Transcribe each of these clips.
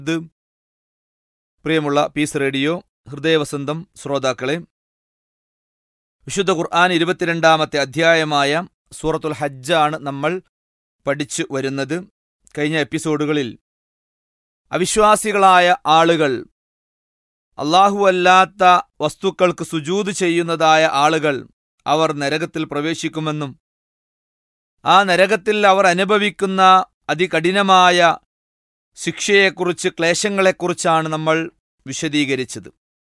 ഇത് പ്രിയമുള്ള piece radio ഹൃദയവസന്തം ശ്രോതാക്കളെ വിശുദ്ധ ഖുർആൻ ഇരുപത്തിരണ്ടാമത്തെ അധ്യായമായ സൂറത്തുൽ ഹജ്ജാണ് നമ്മൾ പഠിച്ചു വരുന്നത് കഴിഞ്ഞ എപ്പിസോഡുകളിൽ അവിശ്വാസികളായ ആളുകൾ അല്ലാഹുവല്ലാത്ത വസ്തുക്കൾക്ക് സുജൂത് ചെയ്യുന്നതായ ആളുകൾ അവർ നരകത്തിൽ പ്രവേശിക്കുമെന്നും ആ നരകത്തിൽ അവർ അനുഭവിക്കുന്ന അതികഠിനമായ ശിക്ഷയെക്കുറിച്ച് ക്ലേശങ്ങളെക്കുറിച്ചാണ് നമ്മൾ വിശദീകരിച്ചത്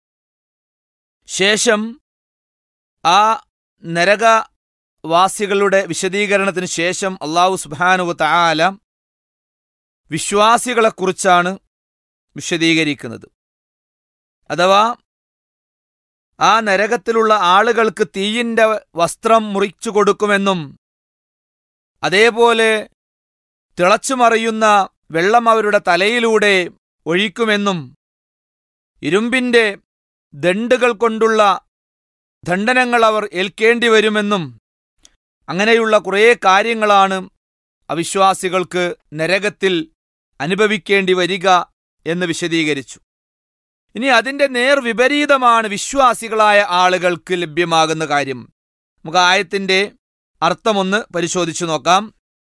ശേഷം ആ നരകവാസികളുടെ വിശദീകരണത്തിന് ശേഷം അള്ളാഹു സുബാനുവ തആല വിശ്വാസികളെക്കുറിച്ചാണ് വിശദീകരിക്കുന്നത് അഥവാ ആ നരകത്തിലുള്ള ആളുകൾക്ക് തീയിൻ്റെ വസ്ത്രം മുറിച്ചു കൊടുക്കുമെന്നും അതേപോലെ തിളച്ചുമറിയുന്ന വെള്ളം അവരുടെ തലയിലൂടെ ഒഴിക്കുമെന്നും ഇരുമ്പിന്റെ ദണ്ടുകൾ കൊണ്ടുള്ള ദണ്ഡനങ്ങൾ അവർ ഏൽക്കേണ്ടി വരുമെന്നും അങ്ങനെയുള്ള കുറേ കാര്യങ്ങളാണ് അവിശ്വാസികൾക്ക് നരകത്തിൽ അനുഭവിക്കേണ്ടി വരിക എന്ന് വിശദീകരിച്ചു ഇനി അതിന്റെ നേർ വിപരീതമാണ് വിശ്വാസികളായ ആളുകൾക്ക് ലഭ്യമാകുന്ന കാര്യം നമുക്ക് ആയത്തിന്റെ അർത്ഥമൊന്ന് പരിശോധിച്ചു നോക്കാം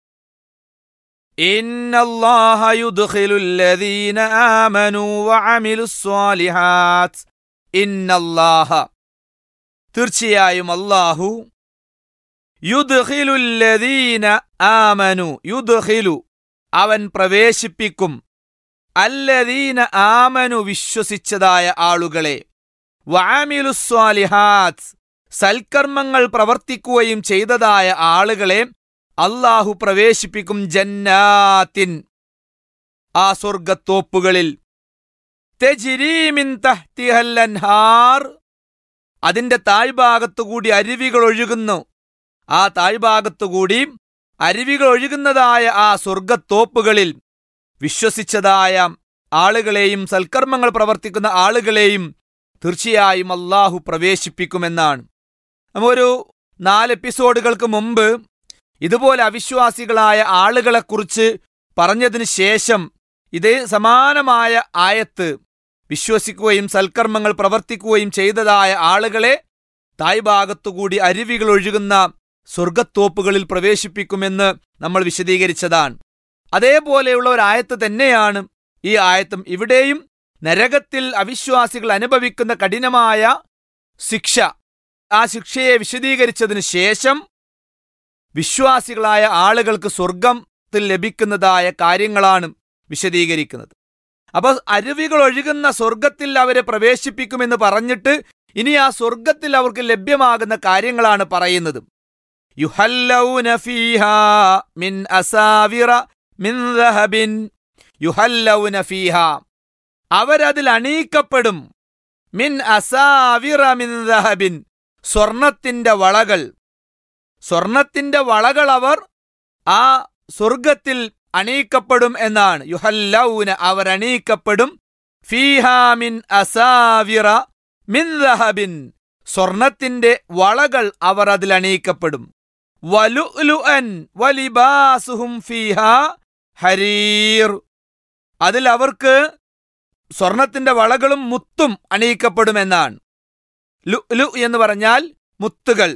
ഇന്നല്ലാഹ യുദ്ഖിലുല്ലദീന ആമനു വഅമിലുസ്സാലിഹാത്ത് ഇന്നല്ലാഹ തീർച്ചയായും അല്ലാഹു യുദ്ഖിലുല്ലദീന ആമനു യുദ്ഖിലു അവൻ പ്രവേശിപ്പിക്കും അല്ലദീന ആമനു വിശ്വസിച്ചതായ ആളുകളെ വഅമിലുസ്സാലിഹാത്ത് സൽക്കർമ്മങ്ങൾ പ്രവർത്തിക്കുകയും ചെയ്തതായ ആളുകളെ അള്ളാഹു പ്രവേശിപ്പിക്കും ജന്നാത്തിൻ ആ സ്വർഗത്തോപ്പുകളിൽ തെജിരീമിൻ തഹ്തിഹൽ അൻഹാർ അതിന്റെ താഴ്ഭാഗത്തുകൂടി അരുവികൾ ഒഴുകുന്നു ആ താഴ്ഭാഗത്തുകൂടി അരുവികൾ ഒഴുകുന്നതായ ആ സ്വർഗത്തോപ്പുകളിൽ വിശ്വസിച്ചതായ ആളുകളെയും സൽക്കർമ്മങ്ങൾ പ്രവർത്തിക്കുന്ന ആളുകളെയും തീർച്ചയായും അള്ളാഹു പ്രവേശിപ്പിക്കുമെന്നാണ് നമ്മൊരു നാല് എപ്പിസോഡുകൾക്ക് മുമ്പ് ഇതുപോലെ അവിശ്വാസികളായ ആളുകളെക്കുറിച്ച് പറഞ്ഞതിന് ശേഷം ഇതേ സമാനമായ ആയത്ത് വിശ്വസിക്കുകയും സൽക്കർമ്മങ്ങൾ പ്രവർത്തിക്കുകയും ചെയ്തതായ ആളുകളെ തായ്ഭാഗത്തുകൂടി അരുവികൾ ഒഴുകുന്ന സ്വർഗത്തോപ്പുകളിൽ പ്രവേശിപ്പിക്കുമെന്ന് നമ്മൾ വിശദീകരിച്ചതാണ് അതേപോലെയുള്ള ഒരു ആയത്ത് തന്നെയാണ് ഈ ആയത്തും ഇവിടെയും നരകത്തിൽ അവിശ്വാസികൾ അനുഭവിക്കുന്ന കഠിനമായ ശിക്ഷ ആ ശിക്ഷയെ വിശദീകരിച്ചതിന് ശേഷം വിശ്വാസികളായ ആളുകൾക്ക് സ്വർഗത്തിൽ ലഭിക്കുന്നതായ കാര്യങ്ങളാണ് വിശദീകരിക്കുന്നത് അപ്പൊ അരുവികൾ ഒഴുകുന്ന സ്വർഗത്തിൽ അവരെ പ്രവേശിപ്പിക്കുമെന്ന് പറഞ്ഞിട്ട് ഇനി ആ സ്വർഗത്തിൽ അവർക്ക് ലഭ്യമാകുന്ന കാര്യങ്ങളാണ് പറയുന്നത് യുഹല്ലൗന ഫീഹാ മിൻ അസാവിറ മിൻ ദഹബിൻ യുഹല്ലൗന ഫീഹാ അവരതിൽ അണീക്കപ്പെടും മിൻ അസാവിറ മിൻ ദഹബിൻ സ്വർണത്തിന്റെ വളകൾ സ്വർണത്തിന്റെ വളകൾ അവർ ആ സ്വർഗത്തിൽ അണീക്കപ്പെടും എന്നാണ് യുഹല്ലൗന അവർ അണീക്കപ്പെടും ഫീഹാമിൻ അസാവിറ മിൻ ദഹബിൻ സ്വർണത്തിന്റെ വളകൾ അവർ അതിൽ അണീക്കപ്പെടും വലുഅൻ വലിബാസുഹും ഫീഹാ ഹരീർ അതിൽ അവർക്ക് സ്വർണത്തിന്റെ വളകളും മുത്തും അണിയിക്കപ്പെടുമെന്നാണ് ലു ലു എന്ന് പറഞ്ഞാൽ മുത്തുകൾ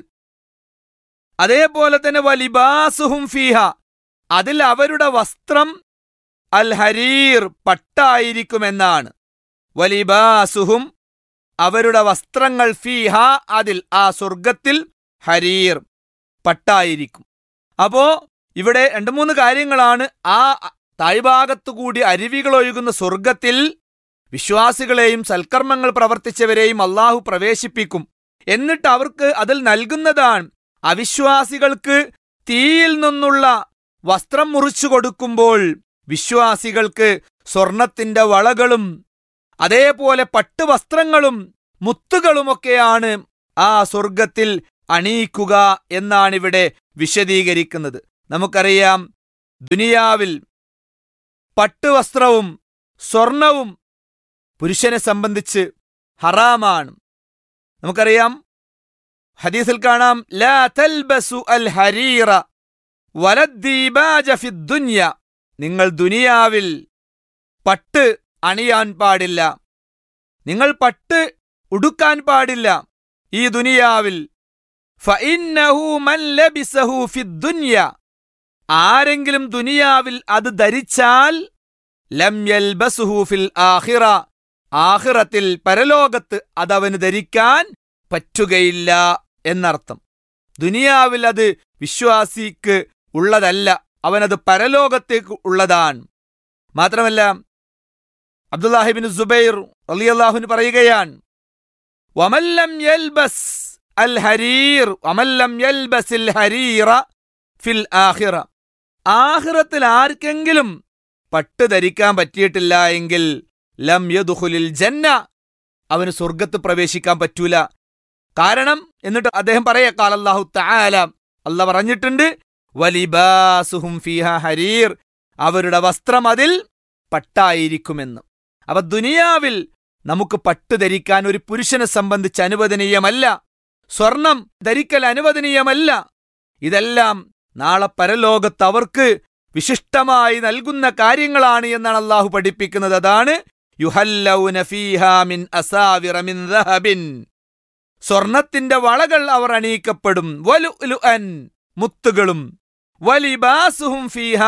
അതേപോലെ തന്നെ വലിബാസുഹും ഫീഹ അതിൽ അവരുടെ വസ്ത്രം അൽ ഹരീർ പട്ടായിരിക്കുമെന്നാണ് വലിബാസുഹും അവരുടെ വസ്ത്രങ്ങൾ ഫീഹ അതിൽ ആ സ്വർഗത്തിൽ ഹരീർ പട്ടായിരിക്കും അപ്പോ ഇവിടെ രണ്ട് മൂന്ന് കാര്യങ്ങളാണ് ആ താഴ്ഭാഗത്തുകൂടി അരുവികൾ ഒഴുകുന്ന സ്വർഗത്തിൽ വിശ്വാസികളെയും സൽക്കർമ്മങ്ങൾ പ്രവർത്തിച്ചവരെയും അള്ളാഹു പ്രവേശിപ്പിക്കും എന്നിട്ട് അവർക്ക് അതിൽ നൽകുന്നതാണ് അവിശ്വാസികൾക്ക് തീയിൽ നിന്നുള്ള വസ്ത്രം മുറിച്ചു കൊടുക്കുമ്പോൾ വിശ്വാസികൾക്ക് സ്വർണത്തിന്റെ വളകളും അതേപോലെ പട്ടുവസ്ത്രങ്ങളും മുത്തുകളുമൊക്കെയാണ് ആ സ്വർഗത്തിൽ അണിയിക്കുക എന്നാണിവിടെ വിശദീകരിക്കുന്നത് നമുക്കറിയാം ദുനിയാവിൽ പട്ടുവസ്ത്രവും സ്വർണവും പുരുഷനെ സംബന്ധിച്ച് ഹറാമാണ് നമുക്കറിയാം ഹദീസിൽ കാണാം ലാ തൽബസു അൽ ഹരീറ വലദ്ദീബാജ ഫിദ്ദുന്യ നിങ്ങൾ ദുനിയാവിൽ പട്ട് അണിയാൻ പാടില്ല നിങ്ങൾ പട്ട് ഉടുക്കാൻ പാടില്ല ഈ ദുനിയാവിൽ ഫഇന്നഹു മൻ ലബിസഹു ഫിദ്ദുനിയ ആരെങ്കിലും ദുനിയാവിൽ അത് ധരിച്ചാൽ ലം യൽബസുഹു ഫിൽ ആഖിറ ആഖിറത്തിൽ പരലോകത്ത് അതവന് ധരിക്കാൻ പറ്റുകയില്ല എന്നർത്ഥം ദുനിയാവിൽ അത് വിശ്വാസിക്ക് ഉള്ളതല്ല അവനത് പരലോകത്തേക്ക് ഉള്ളതാണ് മാത്രമല്ല അബ്ദുല്ലാഹിബിൻ സുബൈർ അലിയല്ലാഹുന് പറയുകയാണ് വമല്ലം യൽബസ് അൽ ഹരീർ വമല്ലം യൽബസിൽ ഹരീറ ഫിൽ ആഖിറ ആഖിറത്തിൽ ആർക്കെങ്കിലും പട്ട് ധരിക്കാൻ പറ്റിയിട്ടില്ല എങ്കിൽ ലം യദുഖുലിൽ ജന്ന അവന് സ്വർഗത്ത് പ്രവേശിക്കാൻ പറ്റൂല കാരണം എന്നിട്ട് അദ്ദേഹം പറയാ കാലല്ലാഹു തആല അല്ല പറഞ്ഞിട്ടുണ്ട് വലിബാസുഹും ഫീഹ ഹരീർ അവരുടെ വസ്ത്രം അതിൽ പട്ടായിരിക്കുമെന്ന് അപ്പൊ ദുനിയാവിൽ നമുക്ക് പട്ട് ധരിക്കാൻ ഒരു പുരുഷനെ സംബന്ധിച്ച് അനുവദനീയമല്ല സ്വർണം ധരിക്കൽ അനുവദനീയമല്ല ഇതെല്ലാം നാളെ പരലോകത്ത് അവർക്ക് വിശിഷ്ടമായി നൽകുന്ന കാര്യങ്ങളാണ് എന്നാണ് അള്ളാഹു പഠിപ്പിക്കുന്നത് അതാണ് യുഹല്ലൗന ഫീഹാ മിൻ അസാവിറ മിൻ ദഹബിൻ സ്വർണത്തിന്റെ വളകൾ അവർ അണിയിക്കപ്പെടും വലു അൻ മുത്തുകളും വലിബാസുഹും ഫീഹ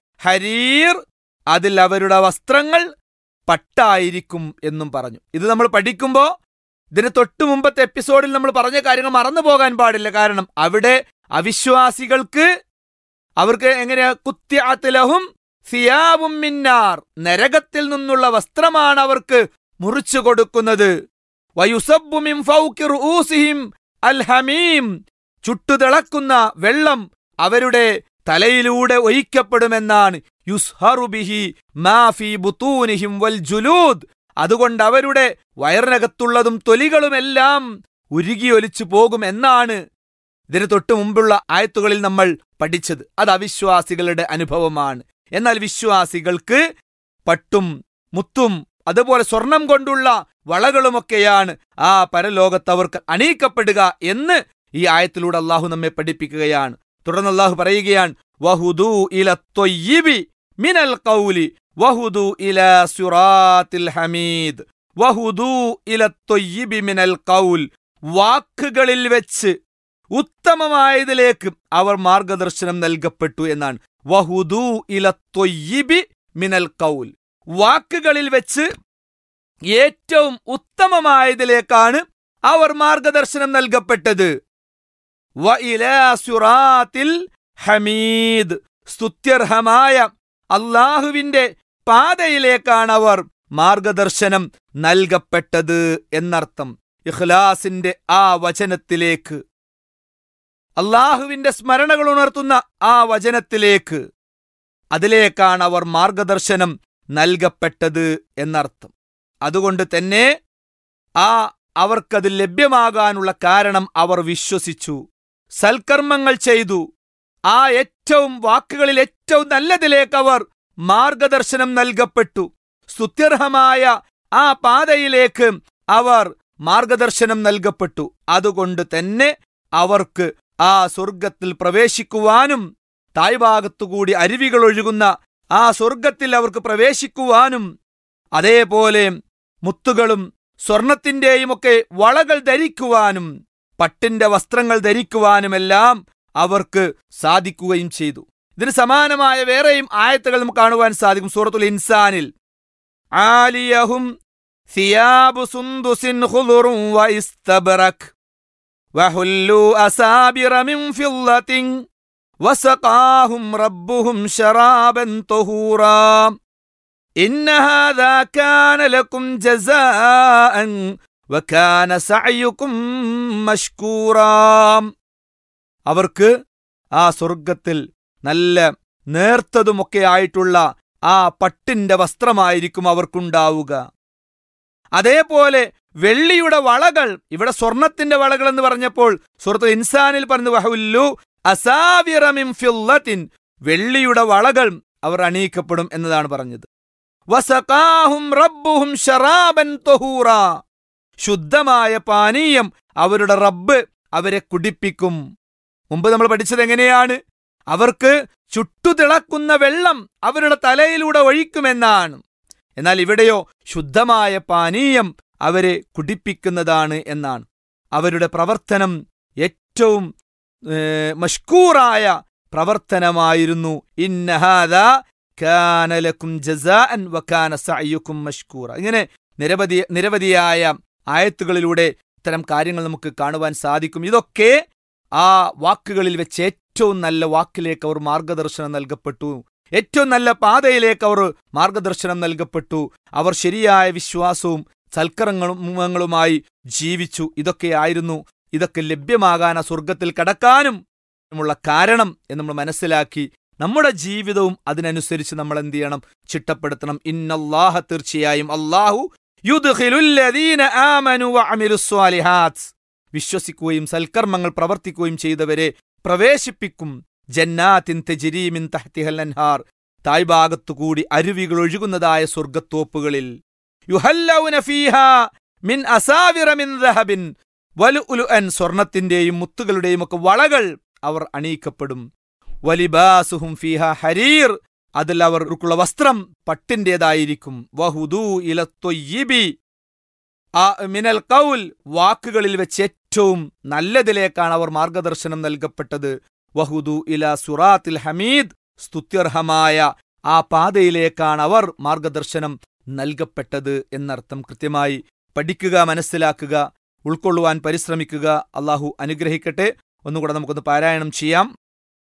ഹരീർ അതിൽ അവരുടെ വസ്ത്രങ്ങൾ പട്ടായിരിക്കും എന്നും പറഞ്ഞു ഇത് നമ്മൾ പഠിക്കുമ്പോൾ ഇതിന് തൊട്ടു മുമ്പത്തെ എപ്പിസോഡിൽ നമ്മൾ പറഞ്ഞ കാര്യങ്ങൾ മറന്നു പോകാൻ പാടില്ല കാരണം അവിടെ അവിശ്വാസികൾക്ക് അവർക്ക് എങ്ങനെയാ കുത്യാത്തിലഹും സിയാബും മിന്നാർ നരകത്തിൽ നിന്നുള്ള വസ്ത്രമാണ് അവർക്ക് മുറിച്ചു കൊടുക്കുന്നത് വയുസബ്ബു മിൻ ഫൗഖി റൂസിഹിം അൽ ഹമീം ചുട്ടുതിളക്കുന്ന വെള്ളം അവരുടെ തലയിലൂടെ ഒഴിക്കപ്പെടുമെന്നാണ് യുസ്ഹറുബിഹി മാഫി ബുത്തൂനിഹിം വൽ ജുലൂദ് അതുകൊണ്ട് അവരുടെ വയറിനകത്തുള്ളതും തൊലികളുമെല്ലാം ഉരുകിയൊലിച്ചു പോകും എന്നാണ് ഇതിന് തൊട്ടു മുമ്പുള്ള ആയത്തുകളിൽ നമ്മൾ പഠിച്ചത് അത് അവിശ്വാസികളുടെ അനുഭവമാണ് എന്നാൽ വിശ്വാസികൾക്ക് പട്ടും മുത്തും അതുപോലെ സ്വർണം കൊണ്ടുള്ള വളകളുമൊക്കെയാണ് ആ പരലോകത്ത് അവർക്ക് അണിയിക്കപ്പെടുക എന്ന് ഈ ആയത്തിലൂടെ അള്ളാഹു നമ്മെ പഠിപ്പിക്കുകയാണ് തുടർന്ന് അള്ളാഹു പറയുകയാണ് വഹുദു ഇല ത്വയ്യിബി മിനൽ ഖൗലി വഹുദു ഇല സുറാത്തിൽ ഹമീദ് വഹുദു ഇല ത്വയ്യിബി മിനൽ ഖൗൽ വാക്കുകളിൽ വെച്ച് ഉത്തമമായതിലേക്ക് അവർ മാർഗദർശനം നൽകപ്പെട്ടു എന്നാണ് വഹുദു ഇല ത്വയ്യിബി മിനൽ ഖൗൽ വാക്കുകളിൽ വെച്ച് ഏറ്റവും ഉത്തമമായതിലേക്കാണ് അവർ മാർഗദർശനം നൽകപ്പെട്ടത് വ ഇലാ സുറാത്തിൽ ഹമീദ് സ്തുത്യർഹമായ അള്ളാഹുവിന്റെ പാതയിലേക്കാണ് അവർ മാർഗദർശനം നൽകപ്പെട്ടത് എന്നർത്ഥം ഇഖ്ലാസിന്റെ ആ വചനത്തിലേക്ക് അള്ളാഹുവിന്റെ സ്മരണകൾ ഉണർത്തുന്ന ആ വചനത്തിലേക്ക് അതിലേക്കാണ് അവർ മാർഗദർശനം നൽകപ്പെട്ടത് എന്നർത്ഥം അതുകൊണ്ട് തന്നെ ആ അവർക്കത് ലഭ്യമാകാനുള്ള കാരണം അവർ വിശ്വസിച്ചു സൽക്കർമ്മങ്ങൾ ചെയ്തു ആ ഏറ്റവും വാക്കുകളിൽ ഏറ്റവും നല്ലതിലേക്ക് അവർ മാർഗദർശനം നൽകപ്പെട്ടു സ്തുത്യർഹമായ ആ പാതയിലേക്ക് അവർ മാർഗദർശനം നൽകപ്പെട്ടു അതുകൊണ്ട് തന്നെ അവർക്ക് ആ സ്വർഗത്തിൽ പ്രവേശിക്കുവാനും തായ്ഭാഗത്തുകൂടി അരുവികൾ ഒഴുകുന്ന ആ സ്വർഗത്തിൽ അവർക്ക് പ്രവേശിക്കുവാനും അതേപോലെ മുത്തുകളും സ്വർണത്തിന്റെയുമൊക്കെ വളകൾ ധരിക്കുവാനും പട്ടിന്റെ വസ്ത്രങ്ങൾ ധരിക്കുവാനുമെല്ലാം അവർക്ക് സാധിക്കുകയും ചെയ്തു ഇതിന് സമാനമായ വേറെയും ആയത്തുകൾ നമുക്ക് കാണുവാൻ സാധിക്കും സൂറത്തുൽ ഇൻസാനിൽ ആലിയഹും സിയാബു സുന്ദുസിൻ ഖുളുറും വഇസ്തബ്റക് വഹുല്ലു അസാബിറ മിൻ ഫില്ലത്തിൻ വസഖാഹും റബ്ബുഹും ശറാബൻ തഹൂറാ ഇന്ന ഹാദാ കാന ലക്കും ജസാഅൻ വകാന സഅയുക്കും മഷ്കൂറാ അവർക്ക് ആ സ്വർഗത്തിൽ നല്ല നേർത്തതുമൊക്കെ ആയിട്ടുള്ള ആ പട്ടിന്റെ വസ്ത്രമായിരിക്കും അവർക്കുണ്ടാവുക അതേപോലെ വെള്ളിയുടെ വളകൾ ഇവിടെ സ്വർണത്തിന്റെ വളകൾ എന്ന് പറഞ്ഞപ്പോൾ സുഹൃത്ത് ഇൻസാനിൽ പറഞ്ഞു വഹുല്ലു അസാവിറമിൻ ഫില്ലത്തിൻ വെള്ളിയുടെ വളകൾ അവർ അണിയിക്കപ്പെടും എന്നതാണ് പറഞ്ഞത് വസഖാഹും റബ്ബുഹും ശറാബൻ തൊഹൂറ ശുദ്ധമായ പാനീയം അവരുടെ റബ്ബ് അവരെ കുടിപ്പിക്കും മുമ്പ് നമ്മൾ പഠിച്ചത് എങ്ങനെയാണ് അവർക്ക് ചുട്ടുതിളക്കുന്ന വെള്ളം അവരുടെ തലയിലൂടെ ഒഴിക്കുമെന്നാണ് എന്നാൽ ഇവിടെയോ ശുദ്ധമായ പാനീയം അവരെ കുടിപ്പിക്കുന്നതാണ് എന്നാണ് അവരുടെ പ്രവർത്തനം ഏറ്റവും ഏ, മഷ്കൂറായ പ്രവർത്തനമായിരുന്നു ഇന്നഹാദ കാനലക്കും ജസാഅൻ വകാന സഅയുക്കും മഷ്കൂറ ഇങ്ങനെ നിരവധി നിരവധിയായ ആയത്തുകളിലൂടെ ഇത്തരം കാര്യങ്ങൾ നമുക്ക് കാണുവാൻ സാധിക്കും ഇതൊക്കെ ആ വാക്കുകളിൽ വെച്ച് ഏറ്റവും നല്ല വാക്കിലേക്ക് അവർ മാർഗദർശനം നൽകപ്പെട്ടു ഏറ്റവും നല്ല പാതയിലേക്ക് അവർ മാർഗദർശനം നൽകപ്പെട്ടു അവർ ശരിയായ വിശ്വാസവും സൽക്കരങ്ങളുമായി ജീവിച്ചു ഇതൊക്കെയായിരുന്നു ഇതൊക്കെ ലഭ്യമാകാൻ ആ സ്വർഗത്തിൽ കടക്കാനും ഉള്ള കാരണം എന്ന് നമ്മൾ മനസ്സിലാക്കി നമ്മുടെ ജീവിതവും അതിനനുസരിച്ച് നമ്മൾ എന്ത് ചെയ്യണം ചിട്ടപ്പെടുത്തണം ഇന്നല്ലാഹ തീർച്ചയായും അല്ലാഹു യുദ്ഖിലുല്ലദീന ആമനു വഅമിലുസ്സാലിഹാത്ത് വിശ്വസിക്കുകയും സൽക്കർമ്മങ്ങൾ പ്രവർത്തിക്കുകയും ചെയ്തവരെ പ്രവേശിപ്പിക്കും ജന്നാത്തിൻ തെജിരീമിൻ തഹ്തിഹൽ അൻഹാർ തായ്ഭാഗത്തുകൂടി അരുവികൾ ഒഴുകുന്നതായ സ്വർഗത്തോപ്പുകളിൽ യുഹല്ലൗന ഫീഹാ മിൻ അസാവിറ മിൻ ദഹബിൻ വലുഉലുഅൻ സ്വർണത്തിന്റെയും മുത്തുകളുടെയും ഒക്കെ വളകൾ അവർ അണിയിക്കപ്പെടും വലിബാസുഹും ഫീഹ ഹരീർ അതിൽ അവർക്കുള്ള വസ്ത്രം പട്ടിൻ്റെതായിരിക്കും വഹുദൂ ഇലത്തൊയ്യിബി ആ മിനൽ കൗൽ വാക്കുകളിൽ വെച്ച് ഏറ്റവും നല്ലതിലേക്കാണ് അവർ മാർഗദർശനം നൽകപ്പെട്ടത് വഹുദു ഇല സുറാത്തിൽ ഹമീദ് സ്തുത്യർഹമായ ആ പാതയിലേക്കാണ് അവർ മാർഗദർശനം നൽകപ്പെട്ടത് എന്നർത്ഥം കൃത്യമായി പഠിക്കുക മനസ്സിലാക്കുക ഉൾക്കൊള്ളുവാൻ പരിശ്രമിക്കുക അള്ളാഹു അനുഗ്രഹിക്കട്ടെ ഒന്നുകൂടെ നമുക്കൊന്ന് പാരായണം ചെയ്യാം